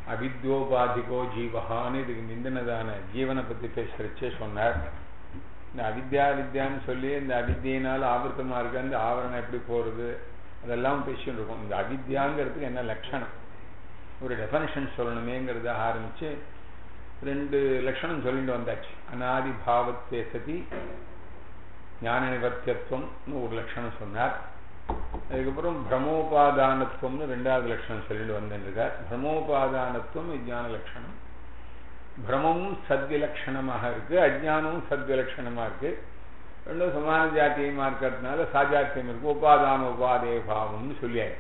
அவித்யோபாதிகோ ஜீவகான்னு இதுக்கு முந்தினதான ஜீவனை பத்தி பேசுறச்சே சொன்னார் இந்த அவித்யா வித்யான்னு சொல்லி இந்த அவித்தியினால ஆவர்த்தமா இருக்க அந்த ஆவரணம் எப்படி போறது அதெல்லாம் பேசிட்டு இருக்கோம் இந்த அவித்யாங்கிறதுக்கு என்ன லட்சணம் ஒரு டெஃபனிஷன் சொல்லணுமேங்கிறத ஆரம்பிச்சு ரெண்டு லட்சணம் சொல்லிட்டு வந்தாச்சு அனாதி பாவத்தே சதி ஞான நிவர்த்தியத்துவம்னு ஒரு லட்சணம் சொன்னார் அதுக்கப்புறம் பிரமோபாதானத்துவம்னு ரெண்டாவது லட்சணம் சொல்லிட்டு வந்துருக்கார் பிரமோபாதானத்துவம் விஜயான லட்சணம் பிரமமும் சத்விலட்சணமாக இருக்கு அஜ்ஞானமும் சத்விலட்சணமா இருக்கு ரெண்டும் சமான ஜாத்தியமா இருக்கிறதுனால சாஜாத்தியம் இருக்கு உபாதான உபாதே பாவம்னு சொல்லியாரு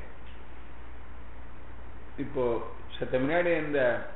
இப்போ சத்த முன்னாடி இந்த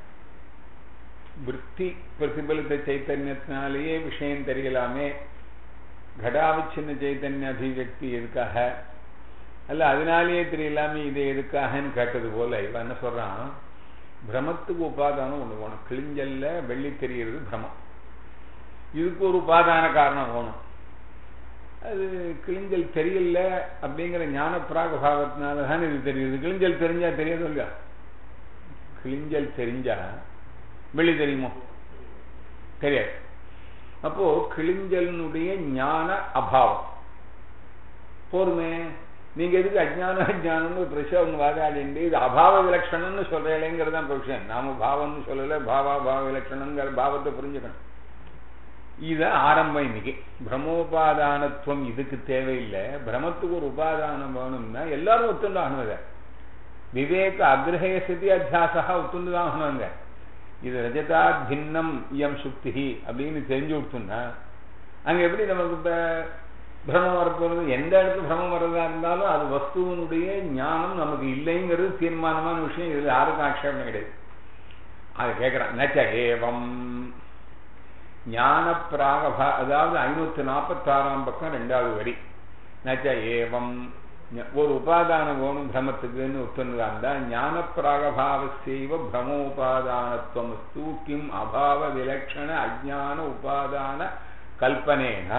விற்பி பிரதிபலித்த சைத்தன்யத்தினாலேயே விஷயம் தெரியலாமே கடாவிச்சின்ன சைத்தன்ய அபிவியக்தி எதுக்காக அல்ல அதனாலேயே தெரியலாமே இது எதுக்காகன்னு கேட்டது போல இவன் என்ன சொல்றான் பிரமத்துக்கு உபாதானம் ஒண்ணு வேணும் கிழிஞ்சல்ல வெள்ளி தெரியறது பிரமம் இதுக்கு ஒரு உபாதான காரணம் வேணும் அது கிழிஞ்சல் தெரியல அப்படிங்கிற ஞான பிராகபாவத்தினால தான் இது தெரியுது கிழிஞ்சல் தெரிஞ்சா தெரியாது இல்லையா கிழிஞ்சல் தெரிஞ்சா வெளி தெரியுமோ தெரியாது அப்போ கிழிஞ்சலினுடைய ஞான அபாவம் போருமே நீங்க எதுக்கு அஜ்ஞான அஜ்ஞானம்னு பிரச்சனை ஒன்று வாதாடிண்டு இது அபாவ விலட்சணம்னு சொல்றீங்களேங்கிறது தான் விஷயம் நாம பாவம்னு சொல்லல பாவா பாவ விலட்சணங்கிற பாவத்தை புரிஞ்சுக்கணும் இத ஆரம்பம் இன்னைக்கு பிரம்மோபாதானத்துவம் இதுக்கு தேவையில்லை பிரமத்துக்கு ஒரு உபாதானம் வேணும்னா எல்லாரும் ஒத்துண்டு ஆகணுங்க விவேக அக்ரஹய ஸ்திதி அத்தியாசா ஒத்துண்டு தான் ஆகணுங்க இது ரஜதா பின்னம் இயம் சுக்தி அப்படின்னு தெரிஞ்சு கொடுத்தோம்னா அங்க எப்படி நமக்கு இப்ப பிரமம் வரப்போறது எந்த இடத்துல பிரமம் வர்றதா இருந்தாலும் அது வஸ்துவனுடைய ஞானம் நமக்கு இல்லைங்கிறது தீர்மானமான விஷயம் இதுல யாருக்கும் ஆட்சேபம் கிடையாது அது கேட்கிறான் நச்ச ஏவம் ஞான பிராகபா அதாவது ஐநூத்தி நாற்பத்தி ஆறாம் பக்கம் ரெண்டாவது வரி நச்ச ஏவம் ஒரு உபாதானம் வேணும் பிரமத்துக்குன்னு ஒத்துருந்தா ஞான பிராகபாவசைவ பிரமோபாதானத்துவம் கிம் அபாவ விலட்சண அஜான உபாதான கல்பனேனா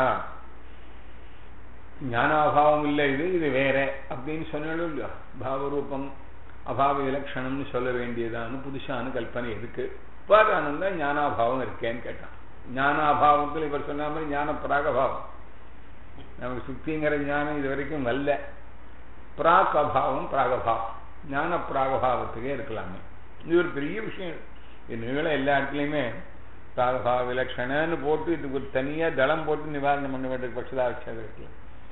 ஞானாபாவம் இல்லை இது இது வேற அப்படின்னு சொன்னாலும் இல்லையா பாவரூபம் அபாவ விலட்சணம்னு சொல்ல வேண்டியதான்னு புதுசான கல்பனை எதுக்கு உபாதானம் தான் ஞானாபாவம் இருக்கேன்னு கேட்டான் ஞானாபாவத்தில் இவர் சொன்ன மாதிரி ஞான பிராகபாவம் நமக்கு சுத்திங்கிற ஞானம் இது வரைக்கும் வரல பிராக் அபாவம் பிராகபாவம் ஞான பிராகபாவத்துக்கே இருக்கலாமே இது ஒரு பெரிய விஷயம் இது நீளம் எல்லா இடத்துலையுமே பிராகபாவ விலட்சணன்னு போட்டு இதுக்கு ஒரு தனியா தளம் போட்டு நிவாரணம் பண்ண வேண்டிய பட்சதாட்சம் இருக்குல்ல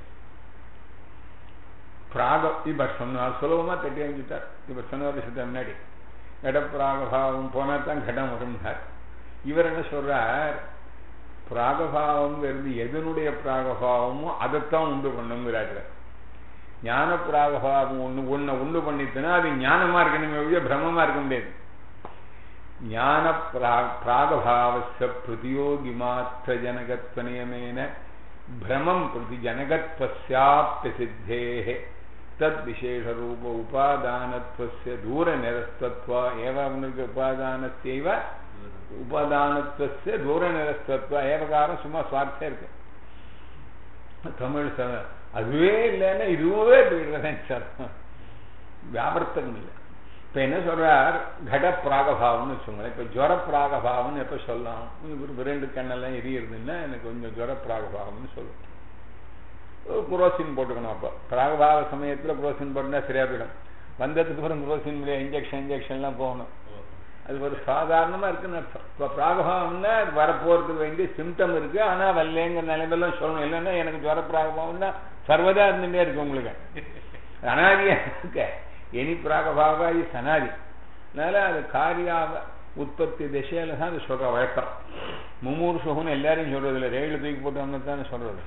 பிராக இவர் சொன்னார் சுலபமா தட்டி அமைச்சுட்டார் இவர் சொன்ன வருஷத்துக்கு முன்னாடி கடப்பிராகபாவம் போனா தான் கடம் வரும்னார் இவர் என்ன சொல்றார் பிராகபாவம்ங்கிறது எதனுடைய பிராகபாவமோ அதைத்தான் உண்டு பண்ணுங்கிறாரு ஞான பிராகபாவம் ஒண்ணு ஒண்ணு உண்டு பண்ணிட்டுனா அது ஞானமா இருக்கணுமே ஒழிய பிரமமா இருக்க முடியாது ஞான பிராகபாவச பிரதியோகி மாத்திர ஜனகத்வ நியமேன பிரமம் பிரதி ஜனகத்வஸ்யாப்ய சித்தேஹே தத் விசேஷ ரூப உபாதானத்வஸ்ய தூர நிரஸ்தத்வா ஏவ அவனுக்கு உபாதானத்தைவ உபாதானத்வஸ்ய தூர நிரஸ்தத்வா ஏவகாரம் சும்மா சுவார்த்தம் இருக்கு தமிழ் அதுவே இல்லைன்னா இதுவே போயிடுறேன் சார் வியாபர்த்தம் இல்லை இப்ப என்ன சொல்றார் கட பிராகபாவம்னு வச்சுக்கோங்களேன் இப்ப ஜுவர பிராகபாவம்னு எப்ப சொல்லலாம் ஒரு ரெண்டு கண்ணெல்லாம் எரியுறதுன்னா எனக்கு கொஞ்சம் ஜுவர பிராகபாவம்னு சொல்லும் குரோசின் போட்டுக்கணும் அப்போ பிராகபாவ சமயத்துல குரோசின் போட்டுனா சரியா போயிடும் வந்ததுக்கு அப்புறம் குரோசின் இன்ஜெக்ஷன் இன்ஜெக்ஷன்லாம் போகணும் அது ஒரு சாதாரணமா இருக்குன்னு அர்த்தம் இப்போ பிராகபாவம்னா வரப்போறதுக்கு வேண்டிய சிம்டம் இருக்கு ஆனா வரலேங்கிற நிலைமையெல்லாம் சொல்லணும் இல்லைன்னா எனக்கு ஜுவர பிராகபாவம்னா சர்வதா இருந்துட்டே இருக்கு உங்களுக்கு அனாதியா இருக்க எனி பிராகபாவா இஸ் அனாதி அதனால அது காரியாவ உற்பத்தி திசையில தான் அது சொல்ற வழக்கம் மும்மூறு சுகம்னு எல்லாரையும் சொல்றது இல்லை ரயில தூக்கி போட்டு வந்து தானே சொல்றது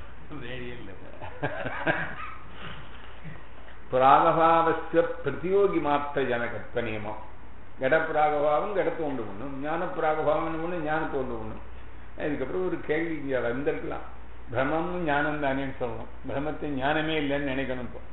பிராகபாவஸ்ய பிரதியோகி மாத்திர ஜனகத்வ நியமம் கடப்பிராகபாவம் கடத்தை உண்டு பண்ணும் ஞான பிராகபாவம் ஒண்ணு ஞானத்தை உண்டு பண்ணும் இதுக்கப்புறம் ஒரு கேள்வி இங்க வந்திருக்கலாம் பிரம்மம் ஞானம் தானேன்னு சொல்லணும் பிரம்மத்தை ஞானமே இல்லைன்னு நினைக்கணும் இப்போ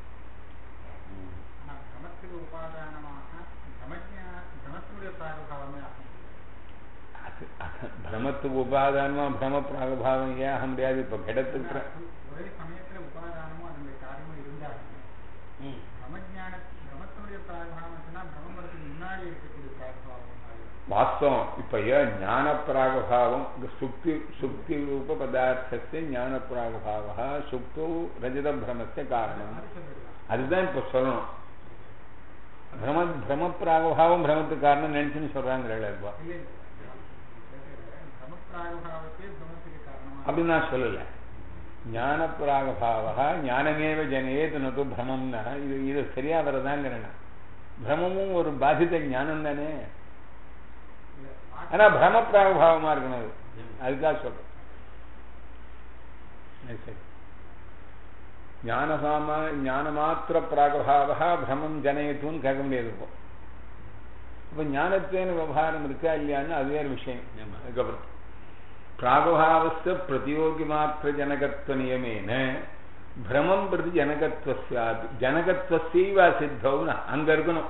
பிரமத்துக்கு உபாதானமா பிரம பிராகபாவம் ஏன் ஆக முடியாது இப்ப கிடத்துக்கு ஒரே சமயத்துல உபாதானமும் அதனுடைய காரியமும் இருந்தாலும் பிரமஜான பிரமத்தினுடைய பிராகபாவம் சொன்னா பிரம்மத்துக்கு முன்னாடி இருக்கக்கூடிய பிராகபாவம் வாஸ்தவம் இப்ப ஏன் ஞான பிராகபாவம் சுக்தி சுக்தி ரூப பதார்த்தத்தை ஞான பிராகபாவா சுக்தோ ரஜத பிரமஸ்ய காரணம் யாரு சொல்றது? அதுதான் இப்ப சொல்லணும் பிரம பிரம பிராகபாவம் பிரமத்துக்கு காரணம் நினைச்சுன்னு சொல்றாங்க இப்போ இல்ல, இல்ல. பிரமப்பிராகபாவத்தே பிரமத்துக்கு காரணமா அப்படின்னு நான் சொல்லல ஞான பிராகபாவா ஞானமேவ ஜனேது நது பிரமம்னா இது இது சரியா வரதாங்கிறேன் பிரமமும் ஒரு பாதித்த ஞானம் தானே இல்ல, ஆனா பிரம பிராகபாவமா இருக்கணும் அது அதுக்காக சொல்றேன் சரி, சரி ஞானசாம ஞானமாத்திர பிராகபாவா பிரமம் ஜனயத்துன்னு கேட்க முடியாது இப்போ அப்ப ஞானத்தேன்னு விவகாரம் இருக்கா இல்லையான்னு அது வேறு விஷயம் ஆமா. அதுக்கப்புறம் பிராகபாவஸ்த பிரதியோகி மாத்திர ஜனகத்துவ நியமேன பிரமம் பிரதி ஜனகத்துவஸ்யாபி ஜனகத்துவசைவ சித்தவுன்னு அங்க இருக்கணும்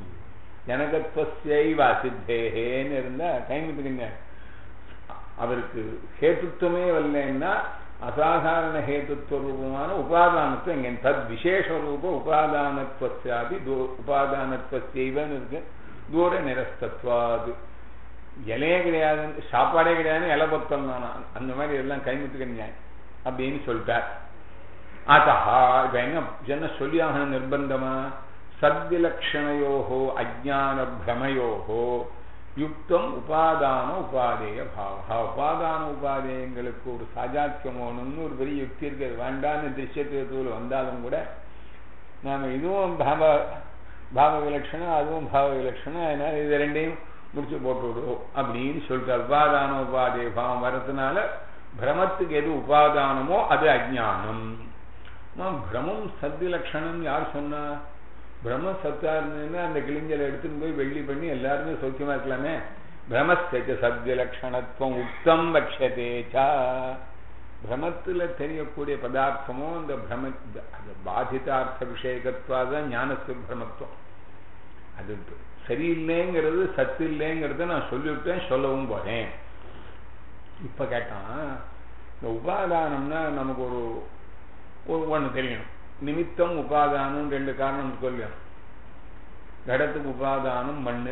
ஜனகத்துவசைவ சித்தேன்னு இருந்தா கைமுத்துக்குங்க அவருக்கு ஹேத்துவமே வரலன்னா அசாதாரண ஹேத்துவ ரூபமான உபாதானத்துவம் இங்க தத் விசேஷ ரூப உபாதானத்துவசாபி உபாதானத்துவசைவன்னு இருக்கு தூர நிரஸ்தத்வாது இலையே கிடையாது சாப்பாடே கிடையாது இலை பொத்தம் தானா அந்த மாதிரி எல்லாம் கைமுத்துக்கு அப்படின்னு சொல்லிட்டார் அத்தா இப்ப என்ன என்ன சொல்லி ஆகணும் நிர்பந்தமா சத்விலக்ஷணையோகோ அஜான பிரமயோகோ யுக்தம் உபாதான உபாதேய பாவா உபாதான உபாதேயங்களுக்கு ஒரு சாஜாத்தியம் வேணும்னு ஒரு பெரிய யுக்தி இருக்கு அது வேண்டான்னு திருஷ்யத்துவத்தில் வந்தாலும் கூட நாம இதுவும் பாவ பாவ விலட்சணம் அதுவும் பாவ விலட்சணம் அதனால இது ரெண்டையும் முடிச்சு போட்டு விடுவோம் அப்படின்னு சொல்லிட்டு உபாதான உபாதே பாவம் வரதுனால பிரமத்துக்கு எது உபாதானமோ அது அஜானம் பிரமம் சத்தி லட்சணம் யார் சொன்னா பிரம்ம சத்தா இருந்ததுன்னா அந்த கிளிஞ்சலை எடுத்துன்னு போய் வெள்ளி பண்ணி எல்லாருமே சௌக்கியமா இருக்கலாமே பிரமஸ்தேச்ச சத்திய லட்சணத்துவம் உத்தம் வக்ஷதேச்சா பிரமத்துல தெரியக்கூடிய பதார்த்தமோ அந்த பிரம அது பாதிதார்த்த விஷயகத்வாதான் ஞானத்து பிரமத்துவம் அது சரியில்லைங்கிறது சத்து இல்லைங்கிறத நான் சொல்லிவிட்டேன் சொல்லவும் போறேன் இப்ப கேட்டான் இந்த உபாதானம்னா நமக்கு ஒரு ஒரு ஒண்ணு தெரியணும் நிமித்தம் உபாதானம் ரெண்டு காரணம் சொல்லணும் கடத்துக்கு உபாதானம் மண்ணு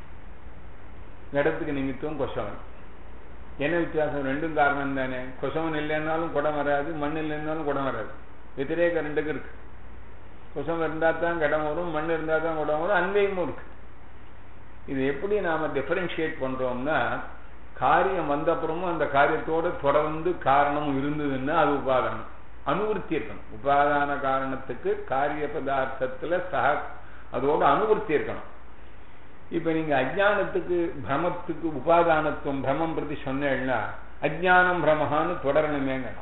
கடத்துக்கு நிமித்தம் கொசவன் என்ன வித்தியாசம் ரெண்டும் காரணம் தானே கொசவன் இல்லைன்னாலும் குடம் வராது மண் இல்லைன்னாலும் குடம் வராது வெத்திரேக ரெண்டுக்கு இருக்கு கொசவன் இருந்தா தான் கடம் வரும் மண் இருந்தா தான் குடம் வரும் அன்பையும் இருக்கு இது எப்படி நாம டிஃபரன்ஷியேட் பண்றோம்னா காரியம் வந்தப்புறமும் அந்த காரியத்தோட தொடர்ந்து காரணம் இருந்ததுன்னா அது உபாதானம் அனுவர்த்தி இருக்கணும் உபாதான காரணத்துக்கு காரிய பதார்த்தத்துல சக அதோட அனுவர்த்தி இருக்கணும் இப்ப நீங்க அஜானத்துக்கு பிரமத்துக்கு உபாதானத்துவம் பிரமம் பிரதி சொன்னேன்னா அஜானம் பிரமஹான்னு தொடரணுமேங்க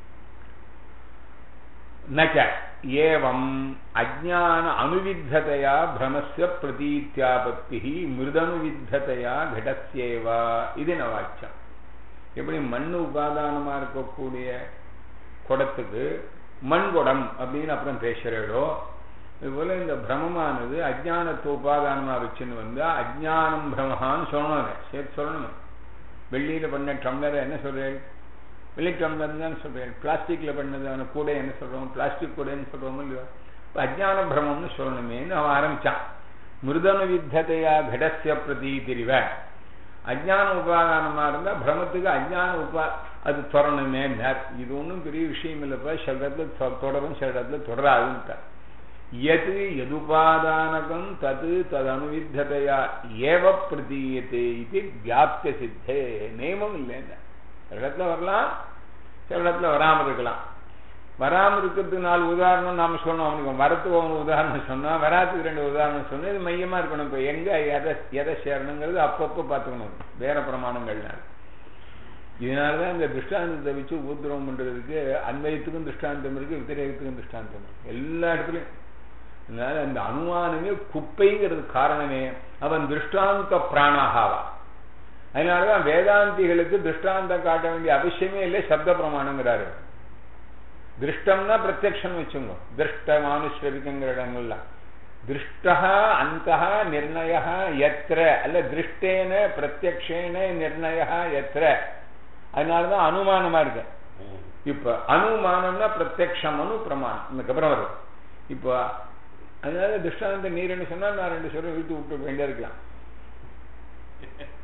நச்ச ஏவம் அஜான அனுவித்ததையா பிரமஸ்ய பிரதீத்தியாபத்தி மிருதனுவித்ததையா கடஸ்யேவா இது நவாச்சம் எப்படி மண் உபாதானமா இருக்கக்கூடிய குடத்துக்கு மண் குடம் அப்படின்னு அப்புறம் பேசுறோ இதுபோல இந்த பிரமமானது அஜானத்தை உபாதானமா வச்சுன்னு வந்தா அஜானம் பிரமஹான்னு சொல்லணும் சேர்த்து சொல்லணும் வெள்ளியில பண்ண டம்ளர் என்ன சொல்றேன் வெள்ளி டம்ளர் தான் சொல்றேன் பிளாஸ்டிக்ல பண்ணதான கூட என்ன சொல்றோம் பிளாஸ்டிக் கூடன்னு சொல்றோமோ இல்லையோ அஜான பிரமம்னு சொல்லணுமேன்னு அவன் ஆரம்பிச்சான் மிருதனு வித்ததையா கடசிய பிரதீதிரிவ அஜான உபாதானமா இருந்தா பிரமத்துக்கு அஜான உபா அது தொடரணுமே இது ஒன்றும் பெரிய விஷயம் இல்லைப்பா சில இடத்துல தொடரும் சில இடத்துல தொடராதுன்னு எது எதுபாதானகம் தது ததனுவித்ததையா ஏவ பிரதீயத்தை இது வியாப்திய சித்தே நியமம் இல்லைன்னு சில இடத்துல வரலாம் சில இடத்துல வராமல் இருக்கலாம் வராமல் இருக்கிறதுக்கு நாலு உதாரணம் நாம சொன்னோம் அவனுக்கு வரத்துக்கு அவனுக்கு உதாரணம் சொன்னா வராத்துக்கு ரெண்டு உதாரணம் சொன்னா இது மையமா இருக்கணும் இப்போ எங்க எதை எதை சேரணுங்கிறது அப்பப்போ பார்த்துக்கணும் வேற பிரமாணங்கள்னால இதனாலதான் இந்த திருஷ்டாந்தத்தை வச்சு உபதிரவம் பண்றதுக்கு அன்வயத்துக்கும் திருஷ்டாந்தம் இருக்கு வித்திரேகத்துக்கும் திருஷ்டாந்தம் இருக்கு எல்லா இடத்துலயும் அதனால அந்த அனுமானமே குப்பைங்கிறது காரணமே அவன் திருஷ்டாந்த பிராணாகாவா அதனாலதான் வேதாந்திகளுக்கு திருஷ்டாந்தம் காட்ட வேண்டிய அவசியமே இல்லை சப்த பிரமாணங்கிறாரு திருஷ்டம்னா பிரத்யக்ஷம் வச்சுங்க திருஷ்ட மானுஷ்யவிக்குங்கிற இடங்கள்ல திருஷ்டா அந்த நிர்ணய எத்திர அல்ல திருஷ்டேன பிரத்யக்ஷேன நிர்ணய எத்திர அதனாலதான் அனுமானமா இருக்கு இப்ப அனுமானம்னா பிரத்யக்ஷம் அனு பிரமாணம் இதுக்கப்புறம் வரும் இப்போ அதனால திருஷ்டாந்த நீர்னு சொன்னா நான் ரெண்டு சொல்ல இழுத்து விட்டு வேண்டிய இருக்கலாம்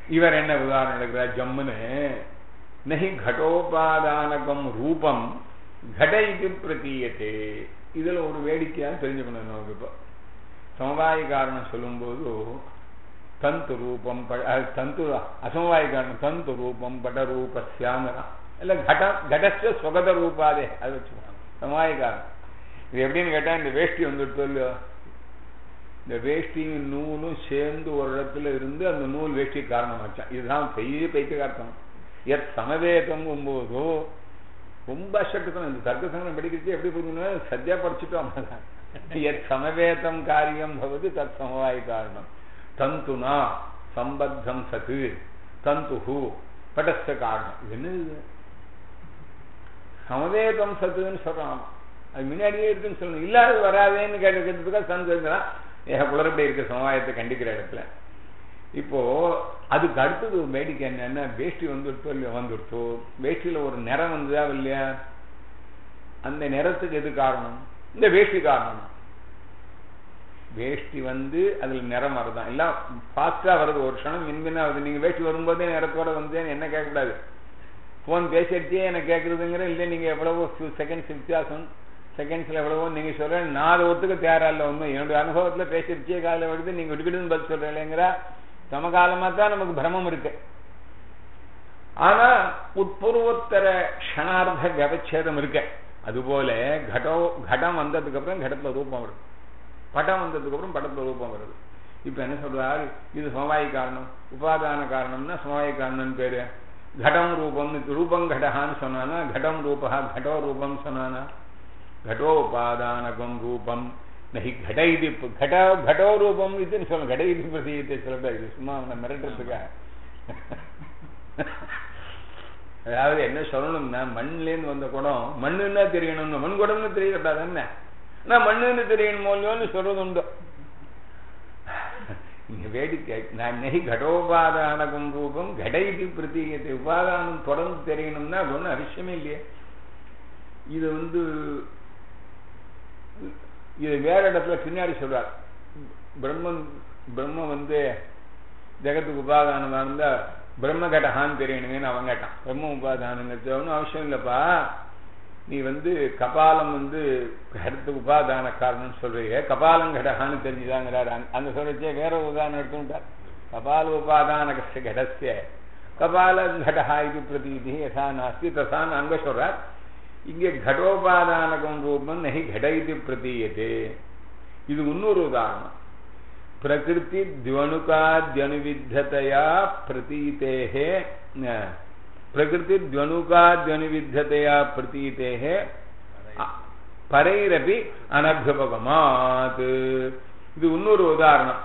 இவர் என்ன உதாரணம் எடுக்கிறார் ஜம்முன்னு நகி கடோபாதானகம் ரூபம் கடைக்கு பிரதீயத்தே இதுல ஒரு வேடிக்கையா தெரிஞ்சுக்கணும் நமக்கு இப்போ சமவாய காரணம் சொல்லும்போது தந்து ரூபம் ப- அஹ், தந்து அசமவாய காரணம் தந்து ரூபம் பட ரூப சியாமரம் இல்ல கட கடஸ்ட சுகத ரூபாதே அது வச்சுக்கோங்க சமவாய காரணம் இது எப்படின்னு கேட்டா இந்த வேஷ்டி வந்துட்டு இல்லையோ இந்த வேஷ்டியும் நூலும் சேர்ந்து ஒரு இடத்துல இருந்து அந்த நூல் வேஷ்டி காரணமாச்சான் இதுதான் பெரிய பைத்தியகார்த்தம் எத் சமவேதம் போது ரொம்ப அசட்டுக்கணும் இந்த தர்க்க சங்கடம் படிக்கிறது எப்படி புரிஞ்சுக்கணும் சத்தியா படிச்சுட்டோம் எத் சமவேதம் காரியம் பவது தத் சமவாய காரணம் தந்துனா சம்பத்தம் சத்து தந்துஹு படஸ்த காரணம் இது என்ன இது சமவேதம் சத்துன்னு சொல்றான் அது முன்னாடியே இருக்குன்னு சொல்லணும் இல்லாது வராதேன்னு கேட்கறதுக்காக சந்துங்கிறான் ஏக குளறுபடி இருக்க சமுதாயத்தை கண்டிக்கிற இடத்துல இப்போ அதுக்கு அடுத்தது ஒரு வேடிக்கை என்னன்னா வேஷ்டி வந்துடுத்தோ இல்லையா வந்துடுத்தோ வேஷ்டியில ஒரு நிறம் வந்ததா இல்லையா அந்த நிறத்துக்கு எது காரணம் இந்த வேஷ்டி காரணம் வேஷ்டி வந்து அதுல நிறம் வருதான் எல்லாம் ஃபாஸ்டா வருது ஒரு க்ஷணம் மின்மின்னா வருது நீங்க வேஷ்டி வரும்போதே நிறத்தோட வந்தேன்னு என்ன கேட்கக்கூடாது ஃபோன் பேசிட்டே எனக்கு கேட்கறதுங்கிற இல்லை நீங்க எவ்வளவோ ஃபியூ செகண்ட்ஸ் வித்தியாசம் செகண்ட்ஸ்ல எவ்வளவோ நீங்க சொல்ற நான் அதை ஒத்துக்க தயாரா இல்லை ஒன்றும் என்னுடைய அனுபவத்துல பேசிருச்சே காலையில் வருது நீங்க விட்டுக்கிட்டு பதில் சொல்றீங்களேங்கிற சமகாலமா தான் நமக்கு பிரமம் இருக்கு ஆனா உட்பூர்வோத்தர க்ஷணார்த்த வியவச்சேதம் இருக்கு அதுபோல கடோ கடம் வந்ததுக்கு அப்புறம் கடத்துல ரூபம் வருது படம் வந்ததுக்கு அப்புறம் படத்துல ரூபம் வருது இப்ப என்ன சொல்றாரு இது சமவாயி காரணம் உபாதான காரணம்னா சமவாயி காரணம்னு பேரு கடம் ரூபம்னு ரூபம் கடகான்னு சொன்னானா கடம் ரூபா கடோ ரூபம் சொன்னானா घटोपादानकं रूपं नहि घट इति घट घटो रूपम् इति சொல்லணும் घट इति प्रतीयते சொல்லக்கூடாது இது சும்மா அவனை மிரட்டுறதுக்காக அதாவது என்ன சொல்லணும்னா மண்ணிலேருந்து வந்த குடம் மண்ணுன்னா தெரியணும்னு மண் குடம்னு தெரியக்கூடாது என்ன நான் மண்ணுன்னு தெரியணுமோ இல்லையோன்னு சொல்றது உண்டு இங்க வேடிக்கை நான் நெய் கடோபாதானகம் ரூபம் கடைக்கு பிரதீகத்தை உபாதானம் தொடர்ந்து தெரியணும்னா அது ஒன்றும் அவசியமே இல்லையே இது வந்து இது வேற இடத்துல பின்னாடி சொல்றார் பிரம்மன் பிரம்ம வந்து ஜெகத்துக்கு உபாதானமா இருந்தா பிரம்ம கடகான்னு தெரியணுங்கன்னு அவன் கேட்டான் பிரம்ம உபாதானங்கிறது ஒன்றும் அவசியம் இல்லப்பா நீ வந்து கபாலம் வந்து கடத்துக்கு உபாதான காரணம்னு சொல்றீங்க கபாலம் கடகான்னு தெரிஞ்சுதாங்கிறாரு அந்த சொல்றச்சே வேற உதாரணம் எடுத்துட்டார் கபால உபாதான கடஸ்ய கபால கடஹா இது பிரதீதி யதா நாஸ்தி தசான்னு அங்க சொல்றார் இங்கே கடோபாதானகம் ரூபம் நகி கட இது பிரதீயதே இது இன்னொரு உதாரணம் பிரகிருதி திவனுகாத்யனுவித்ததையா பிரதீதேகே பிரகிருதி திவனுகாத்யனுவித்ததையா பிரதீதேகே பரைரபி அனபியபகமாத் இது இன்னொரு உதாரணம்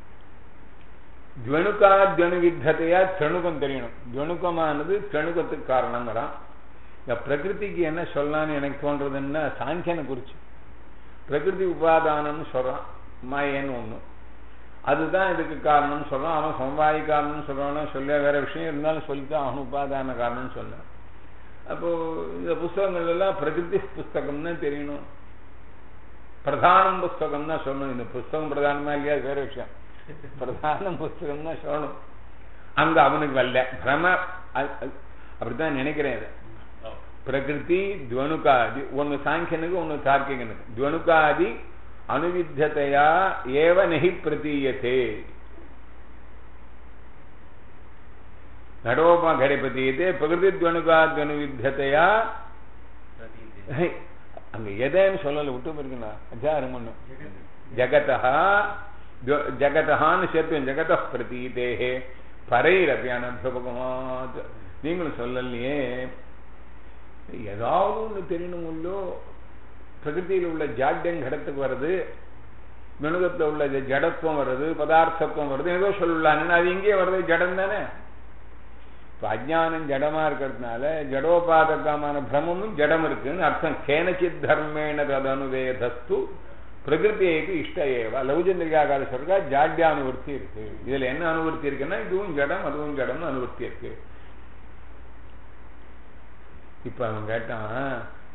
துவனுகாத்யனுவித்ததையா திரணுகம் தெரியணும் துவனுகமானது திரணுகத்துக்கு காரணங்கிறான் இந்த பிரகிருதிக்கு என்ன சொல்லலாம்னு எனக்கு தோன்றதுன்னா சாங்கியனை குறிச்சு பிரகிருதி உபாதானம்னு சொல்றான் மாயன்னு ஒண்ணு அதுதான் இதுக்கு காரணம்னு சொல்றான் அவன் சமவாயி காரணம்னு சொல்றான்னா சொல்ல வேற விஷயம் இருந்தாலும் சொல்லித்தான் அவன் உபாதான காரணம்னு சொல்ல அப்போ இந்த புஸ்தகங்கள் எல்லாம் பிரகிருதி புஸ்தகம்னு தெரியணும் பிரதானம் புஸ்தகம் தான் சொல்லணும் இந்த புஸ்தகம் பிரதானமா இல்லையா வேற விஷயம் பிரதான புஸ்தகம் தான் சொல்லணும் அங்க அவனுக்கு வரல பிரம அப்படித்தான் நினைக்கிறேன் இதை பிரகிருதி துவனுகாதி ஒன்னு சாங்கியனுக்கு ஒன்னு தார்க்கிகனுக்கு துவனுகாதி அனுவித்ததையா ஏவ நெகி பிரதீயத்தே நடோபா கடை பிரதீயத்தே பிரகிருதி துவனுகாத்வனுவித்ததையா அங்க எதைன்னு சொல்லல விட்டு போயிருக்கா அஜாரம் ஒண்ணு ஜகதா ஜகதான்னு சேர்த்து ஜகத பிரதீதேகே பரைரப்பி அனபியபகமாத் நீங்களும் சொல்லலையே ஏதாவது ஒன்று தெரியணுங்களோ பிரகிருதியில் உள்ள ஜாட்யம் கடத்துக்கு வருது மினுகத்தில் உள்ள ஜடத்துவம் வருது பதார்த்தத்துவம் வருது ஏதோ சொல்லலான்னு அது இங்கே வருது ஜடம் தானே இப்போ அஜானம் ஜடமா இருக்கிறதுனால ஜடோபாதகமான பிரமமும் ஜடம் இருக்குன்னு அர்த்தம் கேனச்சித் தர்மேன ததனுவேதஸ்து பிரகிருத்தியைக்கு இஷ்ட ஏவா லௌஜந்திரிகாகார சொல்றா ஜாட்யானுவர்த்தி இருக்கு இதுல என்ன அனுவர்த்தி இருக்குன்னா இதுவும் ஜடம் அதுவும் ஜடம்னு அனுவர்த்தி இருக்கு இப்ப அவன் கேட்டான்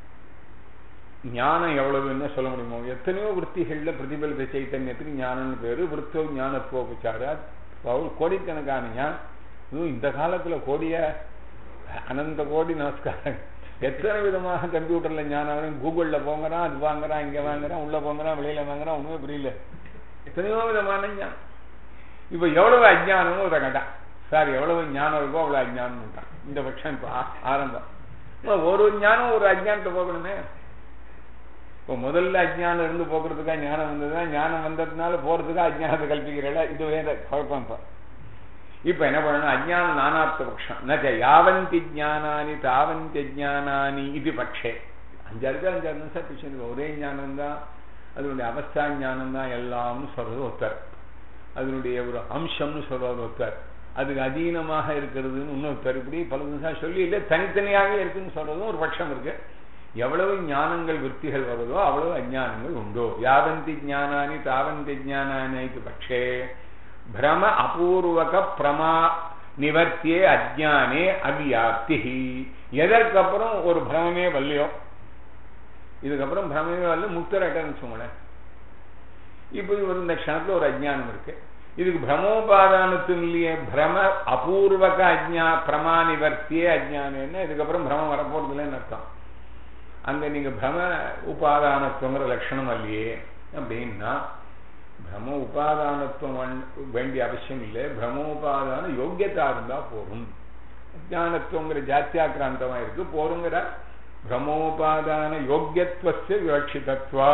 ஞானம் எவ்வளவுன்னு சொல்ல முடியுமோ எத்தனையோ விற்த்திகள்ல பிரதிபலித்த சைத்தன்யத்துக்கு ஞானம்னு பேரு விற்த்தோ ஞானத்துவோபச்சாரா கோடிக்கணக்கான ஞானம் இதுவும் இந்த காலத்துல கோடிய அனந்த கோடி நமஸ்காரம் எத்தனை விதமாக கம்ப்யூட்டர்ல ஞானம் கூகுள்ல போங்கிறான் அது வாங்குறான் இங்க வாங்குறான் உள்ள போங்கிறான் வெளியில வாங்குறான் ஒண்ணுமே புரியல எத்தனையோ விதமான ஞானம் இப்ப எவ்வளவு அஜ்ஞானம்னு ஒரு கேட்டான் சார் எவ்வளவு ஞானம் இருக்கோ அவ்வளவு அஜ்ஞானம் இந்த பட்சம் இப்ப ஆ- ஆரம்பம் இப்ப ஒரு ஞானம் ஒரு அஜ்ஞானத்தை போகணுமே இப்போ முதல்ல அஜ்ஞானம் இருந்து போக்குறதுக்கா ஞானம் வந்ததுன்னா ஞானம் வந்ததுனால போறதுக்கா அஜ்ஞானத்தை கல்பிக்கிறல இது வேற குழப்பம் இப்ப இப்ப என்ன பண்ணணும் அஜ்ஞான நானார்த்த பட்சம் நச்ச யாவந்தி ஜானானி தாவந்தி ஜானானி இது பட்சே அஞ்சாறு அஞ்சாறு நிமிஷம் பிடிச்சிருக்கு ஒரே ஞானம் தான் அதனுடைய அவஸ்தா ஞானம் தான் எல்லாம்னு சொல்றது ஒருத்தர் அதனுடைய ஒரு அம்சம்னு சொல்றது ஒருத்தர் அதுக்கு அதீனமாக இருக்கிறதுன்னு இன்னொருத்தர் இப்படி பல நிமிஷம் சொல்லி இல்லை தனித்தனியாக இருக்குன்னு சொல்றதும் ஒரு பட்சம் இருக்கு எவ்வளவு ஞானங்கள் விற்த்திகள் வருதோ அவ்வளவு அஞ்ஞானங்கள் உண்டோ யாவந்தி ஞானானி தாவந்தி ஞானானிக்கு பட்சே பிரம அபூர்வக பிரமா நிவர்த்தியே அஜ்ஞானே அவ்யாப்தி எதற்கப்புறம் ஒரு பிரமமே வரலையோ இதுக்கப்புறம் பிரமமே வரல முக்தரட்டன்னு வச்சுக்கோங்களேன் இப்போ இவர் இந்த க்ஷணத்துல ஒரு அஜ்ஞானம் இருக்கு இதுக்கு பிரமோபாதானத்தும் இல்லையே பிரம அபூர்வக அஜ்ஞா பிரமா நிவர்த்தியே அஜ்ஞானம்னா இதுக்கப்புறம் பிரமம் வரப்போறது இல்லைன்னு அர்த்தம் அங்க நீங்க பிரம உபாதானத்துவங்கிற லட்சணம் இல்லையே அப்படின்னா பிரம உபாதானத்துவம் வந்- வேண்டிய அவசியம் இல்லை பிரமோபாதான யோக்கியதா இருந்தா போரும் அஜானத்துவங்கிற ஜாத்தியாக்கிராந்தமா இருக்கு போருங்கிற பிரமோபாதான யோக்கியத்துவஸ்ய விவட்சிதத்வா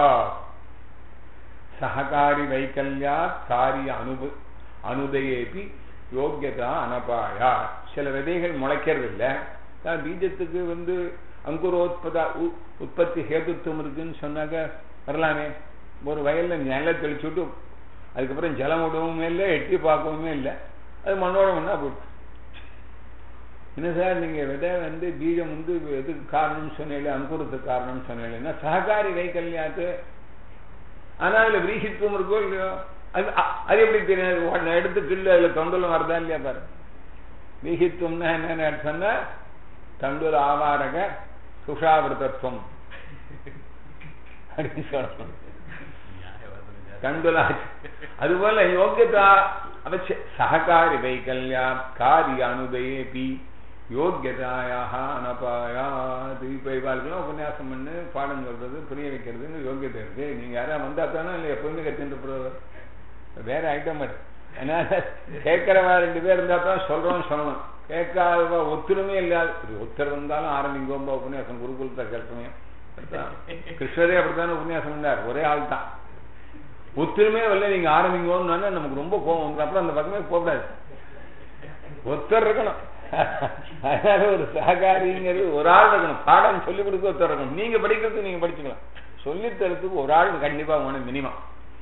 சககாரி வைக்கல்யா காரிய அனுப அனுதயேபி யோக்கியதா அனபாயா சில விதைகள் முளைக்கிறது இல்லை அதான் பீஜத்துக்கு வந்து அங்குரோத்பத உ- உற்பத்தி ஹேதுத்துவம் இருக்குன்னு சொன்னாக்க வரலாமே ஒரு வயல்ல நிலம் தெளிச்சு விட்டு அதுக்கப்புறம் ஜலம் விடவுமே இல்லை எட்டி பார்க்கவுமே இல்லை அது மண்ணோட மண்ணா போட்டு என்ன சார் நீங்க விதை வந்து பீஜம் வந்து எதுக்கு காரணம்னு சொன்னீங்களே அங்குரத்துக்கு காரணம்னு சொன்னீங்கன்னா சககாரி வைக்கல்யாத்து ஆனா அதுல விரீசித்துவம் இருக்கோ இல்லையோ அது அ- அது எப்படி தெரியாது உடனே எடுத்து கில்லு அதுல தொண்டலும் வருதா இல்லையா பாரு விரீசித்துவம்னா என்னன்னு சொன்னா தண்டுல ஆவாரக சுஷாவிரதத்துவம் அப்படின்னு சொல்லணும் தண்டுலா அதுபோல யோக்கியதா அவசிய சககாரி வைக்கல்யா காரிய அனுதயேபி யோக்கியதாயாக அனபாயாது இப்ப இவாளுக்கெல்லாம் உபன்யாசம் பண்ணு பாடம் சொல்றது புரிய வைக்கிறதுன்னு யோக்கியதை இருக்கு நீங்க யாரா வந்தா தானே இல்லை எப்பவுமே கத்துட்டு போறவர் வேற ஐட்டம் அது அதனால கேட்கிறவா ரெண்டு பேர் இருந்தா தான் சொல்றோம் சொல்லணும் கேட்காதவா ஒத்துருமே இல்லாது இது ஒருத்தர் வந்தாலும் ஆரம்பிங்கோம்பா உபன்யாசம் குருகுலத்தை கேட்பமே கிருஷ்ணரே அப்படித்தானே உபன்யாசம் பண்ணார் ஒரே ஆள் தான் ஒத்துருமே வரல நீங்க ஆரம்பிங்கோன்னு நமக்கு ரொம்ப கோவம் வந்துடும் அப்புறம் அந்த பக்கமே போகக்கூடாது ஒருத்தர் இருக்கணும் அதனால ஒரு சககாரிங்கிறது ஒரு ஆள் இருக்கணும் பாடம் சொல்லி கொடுக்க ஒருத்தர் இருக்கணும் நீங்க படிக்கிறதுக்கு நீங்க படிச்சுக்கலாம் சொல்லித் தரத்துக்கு ஒரு ஆள் கண்டிப்பா வேணும் மினிமம்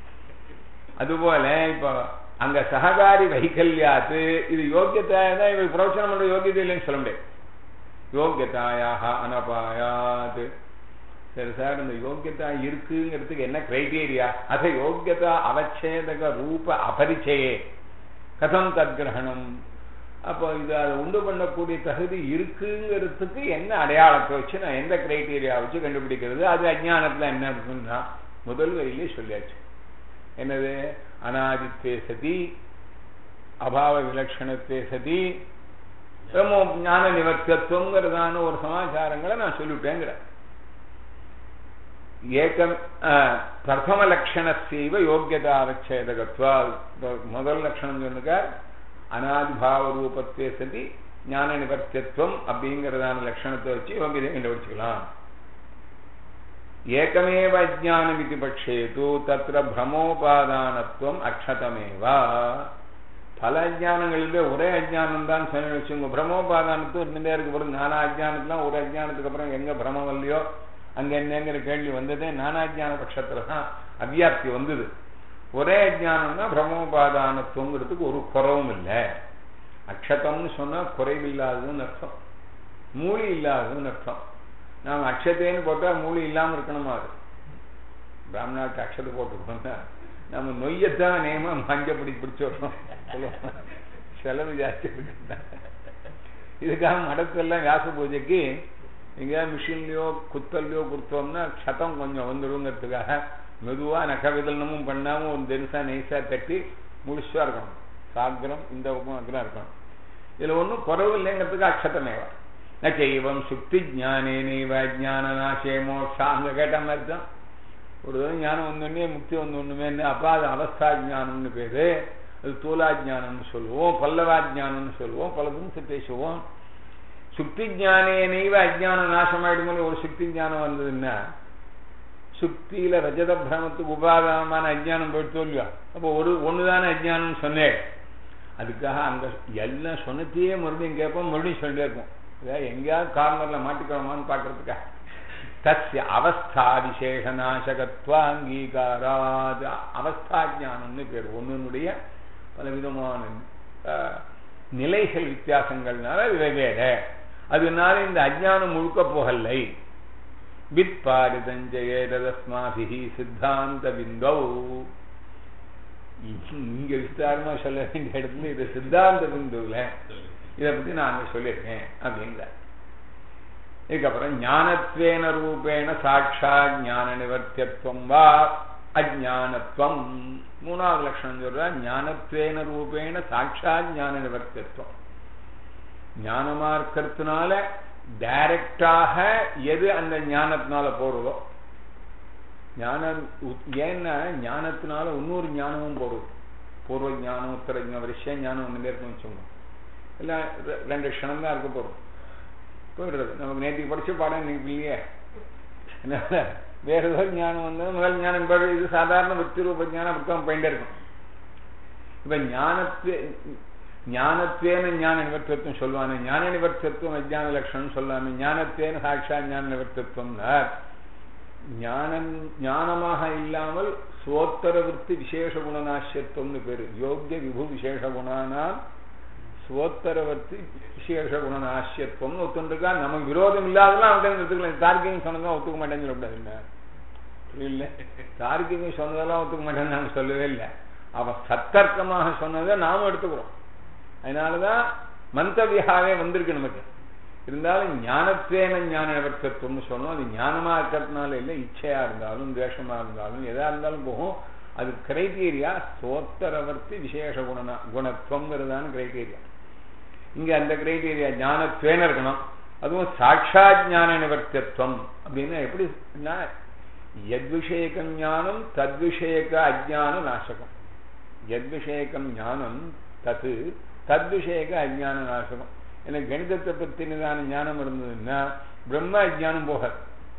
அதுபோல இப்ப அங்க சககாரி வைக்கல்யாத்து இது யோக்கியத்தாயா இவருக்கு பிரவச்சனம் பண்ற யோகியதை இல்லைன்னு சொல்ல முடியாது யோக்கியதாயாக அனபாயாது சரி சார் இந்த யோக்கியதா இருக்குங்கிறதுக்கு என்ன கிரைட்டீரியா அத யோக்கியதா அவச்சேதக ரூப அபரிச்சயே கதம் தத்கிரகணம் அப்போ இது அதை உண்டு பண்ணக்கூடிய தகுதி இருக்குங்கிறதுக்கு என்ன அடையாளத்தை வச்சு நான் எந்த கிரைட்டீரியா வச்சு கண்டுபிடிக்கிறது அது அஜ்ஞானத்துல என்ன இருக்குன்னா முதல் வரியிலே சொல்லியாச்சு என்னது அனாதித்வே சதி அபாவ விலட்சணத்தே சதி பிரம்மோ ஞான நிவர்த்தத்துவங்கிறதான ஒரு சமாச்சாரங்களை நான் சொல்லிவிட்டேங்கிறேன் ஏகம் பிரதம லட்சணசைவ யோக்கியதா அவச்சேதகத்வா முதல் லட்சணம் சொன்னுக்க அனாதிபாவ ரூபத்தே சதி ஞான நிவர்த்தியத்துவம் அப்படிங்கிறதான லட்சணத்தை வச்சு யோகியதை கண்டுபிடிச்சுக்கலாம் ஏகமேவ அஜானம் இது பட்சேது தத்திர பிரமோபாதானத்துவம் அக்ஷதமேவா பல அஜானங்களிலே ஒரே அஜானம் தான் சொல்லி வச்சுங்க பிரமோபாதானத்துவம் இருந்துட்டே இருக்கு பிறகு நானா அஜானத்துலாம் ஒரு அஜானத்துக்கு அப்புறம் எங்க பிரமம் இல்லையோ அங்க என்னங்கிற கேள்வி வந்ததே நானாஜான பட்சத்துல தான் அவ்வியாப்தி வந்தது ஒரே அஜானம்னா பிரமோபாதானத்துவங்கிறதுக்கு ஒரு குறவும் இல்லை அக்ஷதம்னு சொன்னா குறைவில்லாததுன்னு அர்த்தம் மூலி இல்லாததுன்னு அர்த்தம் நாம் அக்ஷத்தைன்னு போட்டா மூலி இல்லாம இருக்கணுமா அது பிராமணாவுக்கு அக்ஷதை போட்டுக்கோங்க நம்ம நொய்யத்தான் நேமா மஞ்சப்படி பிடிச்சு விடுறோம் சொல்லுவோம் செலவு ஜாஸ்தி இருக்கு இதுக்காக மடத்தெல்லாம் வியாச பூஜைக்கு எங்கேயாவது மிஷின்லயோ குத்தல்லையோ கொடுத்தோம்னா சத்தம் கொஞ்சம் வந்துடுங்கிறதுக்காக மெதுவா நகவிதலனமும் பண்ணாம ஒரு தெனுசா நெய்சா தட்டி முடிச்சா இருக்கணும் சாக்கிரம் இந்த பக்கம் அக்கறம் இருக்கணும் இதுல ஒன்றும் குறவு இல்லைங்கிறதுக்கு அக்ஷத்தமேவா நச்சைவம் சுக்தி ஜானே நெய்வ ஜான நாசே மோட்சா அங்க கேட்ட மாதிரி தான் ஒரு தடவை ஞானம் வந்தோடனே முக்தி வந்த ஒண்ணுமேன்னு அப்ப அது அவஸ்தா ஜானம்னு பேரு அது தூலா ஜானம்னு சொல்லுவோம் பல்லவா ஜானம்னு சொல்லுவோம் பலதும் பேசுவோம் சுக்தி ஜானே நெய்வ அஜானம் நாசமாயிடுமோ ஒரு சுக்தி ஞானம் வந்ததுன்னா சுக்தியில ரஜத பிரமத்துக்கு உபாதானமான அஜ்ஞானம் போயிட்டு இல்லையா அப்போ ஒரு ஒண்ணுதானே அஜ்ஞானம் சொன்னேன் அதுக்காக அங்க எல்லாம் சொன்னத்தையே மறுபடியும் கேட்போம் மறுபடியும் சொல்லிட்டே இருப்போம் ஏதாவது எங்கேயாவது கார்னர்ல மாட்டிக்கணுமான்னு பாக்குறதுக்காக தஸ்ய அவஸ்தா விசேஷ நாசகத்வ அங்கீகாராத் அவஸ்தா ஜானம்னு பேர் ஒன்னுடைய பலவிதமான அஹ், நிலைகள் வித்தியாசங்கள்னால வெவ்வேறு அதனால இந்த அஜ்ஞானம் முழுக்க போகலை வித்பாரிதஞ்சயேதஸ்மாபிஹி சித்தாந்த பிந்தௌ இங்க விஸ்தாரமா சொல்ல வேண்டிய இடத்துல இது சித்தாந்த பிந்துல இதை பத்தி நான் அங்க சொல்லியிருக்கேன் அப்படிங்கிற இதுக்கப்புறம் ஞானத்வேன ரூபேண சாட்சா ஞான நிவர்த்தியத்துவம் வா அஜானத்துவம் மூணாவது லட்சணம் சொல்ற ஞானத்வேன ரூபேண சாட்சா ஞான நிவர்த்தியத்துவம் ஞானமா இருக்கிறதுனால டைரக்டாக எது அந்த ஞானத்தினால போறதோ ஞானம் உத்- ஏன்னா ஞானத்தினால இன்னொரு ஞானமும் போறது பூர்வ ஞானம் உத்தர ஞானம் விஷய ஞானம் ஒன்று இருக்குன்னு வச்சுக்கோங்க எல்லாம் ரெ- ரெண்டு க்ஷணம் தான் இருக்க போறோம் போயிடுறது நமக்கு நேற்றுக்கு படிச்ச பாடம் இன்னைக்கு இல்லையே அதனால வேற ஏதோ ஞானம் வந்தது முதல் ஞானம் பாரு, இது சாதாரண வித்து ரூப ஞானம் அப்படித்தான் போயிட்டே இருக்கும் இப்ப ஞானத்து ஞானத்தேன ஞான நிவர்த்தத்துவம் சொல்லுவாங்க ஞான நிவர்த்தத்துவம் அஜான லட்சணம் சொல்லாம ஞானத்தேன சாட்சா ஞான நிவர்த்தத்துவம்னா ஞானம் ஞானமாக இல்லாமல் சோத்தர விற்பி விசேஷ குணநாசியத்துவம்னு பேரு யோக்கிய விபு விசேஷ குணானா சுவோத்தரவர்த்தி விசேஷ குணநாசியத்துவம்னு ஒத்துருக்கா நமக்கு விரோதம் இல்லாதெல்லாம் அவன் எடுத்துக்கலாம் தார்க்கியம் சொன்னதான் ஒத்துக்க மாட்டேன்னு சொல்லக்கூடாது என்ன புரியல தார்க்கியம் சொன்னதெல்லாம் ஒத்துக்க மாட்டேன்னு நான் சொல்லவே இல்லை அவன் சத்தர்க்கமாக சொன்னதை நாமும் எடுத்துக்கிறோம் அதனாலதான் மந்தவியாவே வந்திருக்கு நமக்கு இருந்தாலும் ஞானத்தேன ஞான நிவர்த்தத்துவம்னு சொன்னோம் அது ஞானமா இருக்கிறதுனால இல்லை இச்சையா இருந்தாலும் துவேஷமா இருந்தாலும் எதா இருந்தாலும் போகும் அது கிரைட்டீரியா சோத்தரவர்த்தி விசேஷ குணனா குணத்துவங்கிறதான கிரைட்டீரியா இங்க அந்த கிரைட்டீரியா ஞானத்வேன இருக்கணும் அதுவும் சாட்சா ஞான நிவர்த்தியத்துவம் அப்படின்னா எப்படி எத்விஷேகம் ஞானம் தத்விஷேக அஜான நாசகம் எத்விஷேகம் ஞானம் தத்து தத்விஷேக அஜான நாசகம் எனக்கு கணிதத்தை பத்தினதான ஞானம் இருந்ததுன்னா பிரம்ம அஜானம் போகாது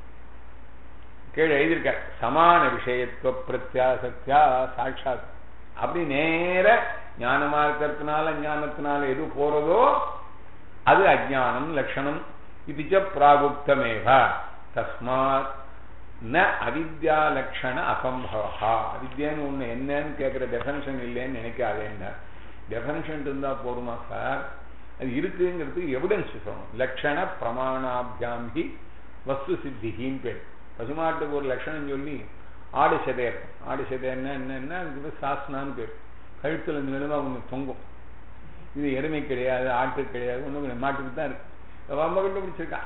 கீழே எழுதியிருக்க சமான விஷயத்துவ பிரத்யாசக்தியா சாட்சாத் அப்படி நேர ஞானமா இருக்கிறதுனால ஞானத்தினால எது போறதோ அது அஜானம் லட்சணம் இதுச்ச பிராகுப்தமேவ தஸ்மாத் ந அவித்யா லட்சண அசம்பவா அவித்யான்னு ஒண்ணு என்னன்னு கேட்கிற டெஃபனிஷன் இல்லைன்னு நினைக்காதேன்னா டெஃபனிஷன் இருந்தா போருமா சார் அது இருக்குங்கிறதுக்கு எவிடன்ஸ் சொல்லணும் லட்சண பிரமாணாபியாம் ஹி வஸ்து சித்திகின்னு பேர் பசுமாட்டுக்கு ஒரு லட்சணம் சொல்லி ஆடு சதை இருக்கும் ஆடு சதை என்ன என்னன்னா அதுக்கு பேர் சாஸ்னான்னு பேர் கழுத்துல நிலமா ஒன்று தொங்கும் இது எருமை கிடையாது ஆட்டு கிடையாது ஒன்றும் மாட்டுக்கு தான் இருக்கு ரொம்ப கண்டுபிடிச்சிருக்கான்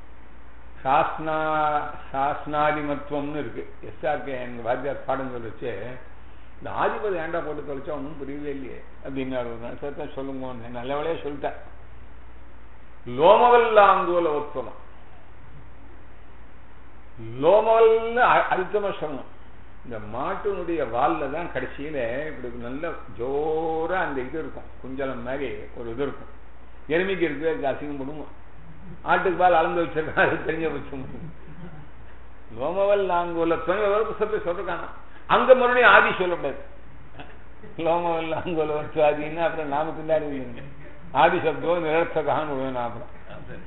சாஸ்னா சாஸ்னாதிமத்துவம்னு இருக்கு எஸ்ஆர்கே எங்க வாத்தியார் பாடம் சொல்லிச்சு இந்த ஆதிபதி ஏண்டா போட்டு தொலைச்சா ஒன்றும் புரியவே இல்லையே அப்படின்னாரு ஒரு நாள் சேர்த்தா சொல்லுங்க நல்லவளையே சொல்லிட்டேன் லோமவல்லாங்கோல உத்தமம் லோமவல்னு அ- அழுத்தமா சொல்லணும் இந்த மாட்டினுடைய வால்ல தான் கடைசியில இப்படி நல்ல ஜோரா அந்த இது இருக்கும் குஞ்சலம் மாதிரி ஒரு இது இருக்கும் எருமைக்கு இருக்கு அதுக்கு அசிங்கம் பண்ணுவோம் ஆட்டுக்கு பால் அளந்து வச்சிருக்கான் அது தெரிஞ்ச வச்சு லோமவல் நாங்கூல துணை புத்தகத்தை சொல்றாங்க அங்க மறுபடியும் ஆதி சொல்லக்கூடாது லோமவல் நாங்கூல வச்சு ஆதின்னா அப்புறம் நாம பின்னாடி இல்லைங்க ஆதி சப்தம் நிரர்த்தகான்னு விடுவேன் நான் அப்புறம்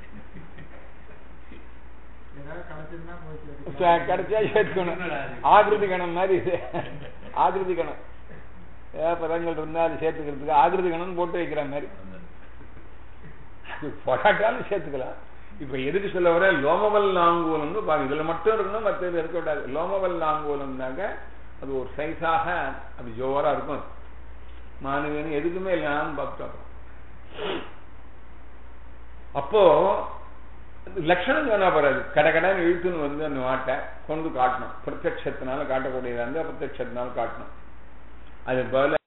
ஏதாவது கிடைச்சிருந்தா போச்சு ச- கிடைச்சா சேர்த்துக்கணும் ஆகிருதி கணம் மாதிரி இது ஆகிருதி கணம் ஏதாவது பதங்கள் இருந்தா அது சேர்த்துக்கிறதுக்கு ஆகிருதி கணம் போட்டு வைக்கிற மாதிரி அது போராட்டாலும் சேர்த்துக்கலாம் இப்ப எதுக்கு சொல்ல வர லோமவல் நாங்கூலம்னு பாருங்க இதுல மட்டும் இருக்கணும் மற்ற இது இருக்கக்கூடாது லோமவல் நாங்கூலம்னாக்க அது ஒரு சைஸாக அது ஜோரா இருக்கும் மாணவன் எதுக்குமே இல்லாம பார்த்தோம் அப்போ லட்சணம் சொன்னா போறாது கடை கடன் இழுத்துன்னு வந்து அந்த மாட்டை கொண்டு காட்டணும் பிரத்யட்சத்தினால காட்டக்கூடியதா இருந்தா பிரத்யட்சத்தினால காட்டணும் அது போல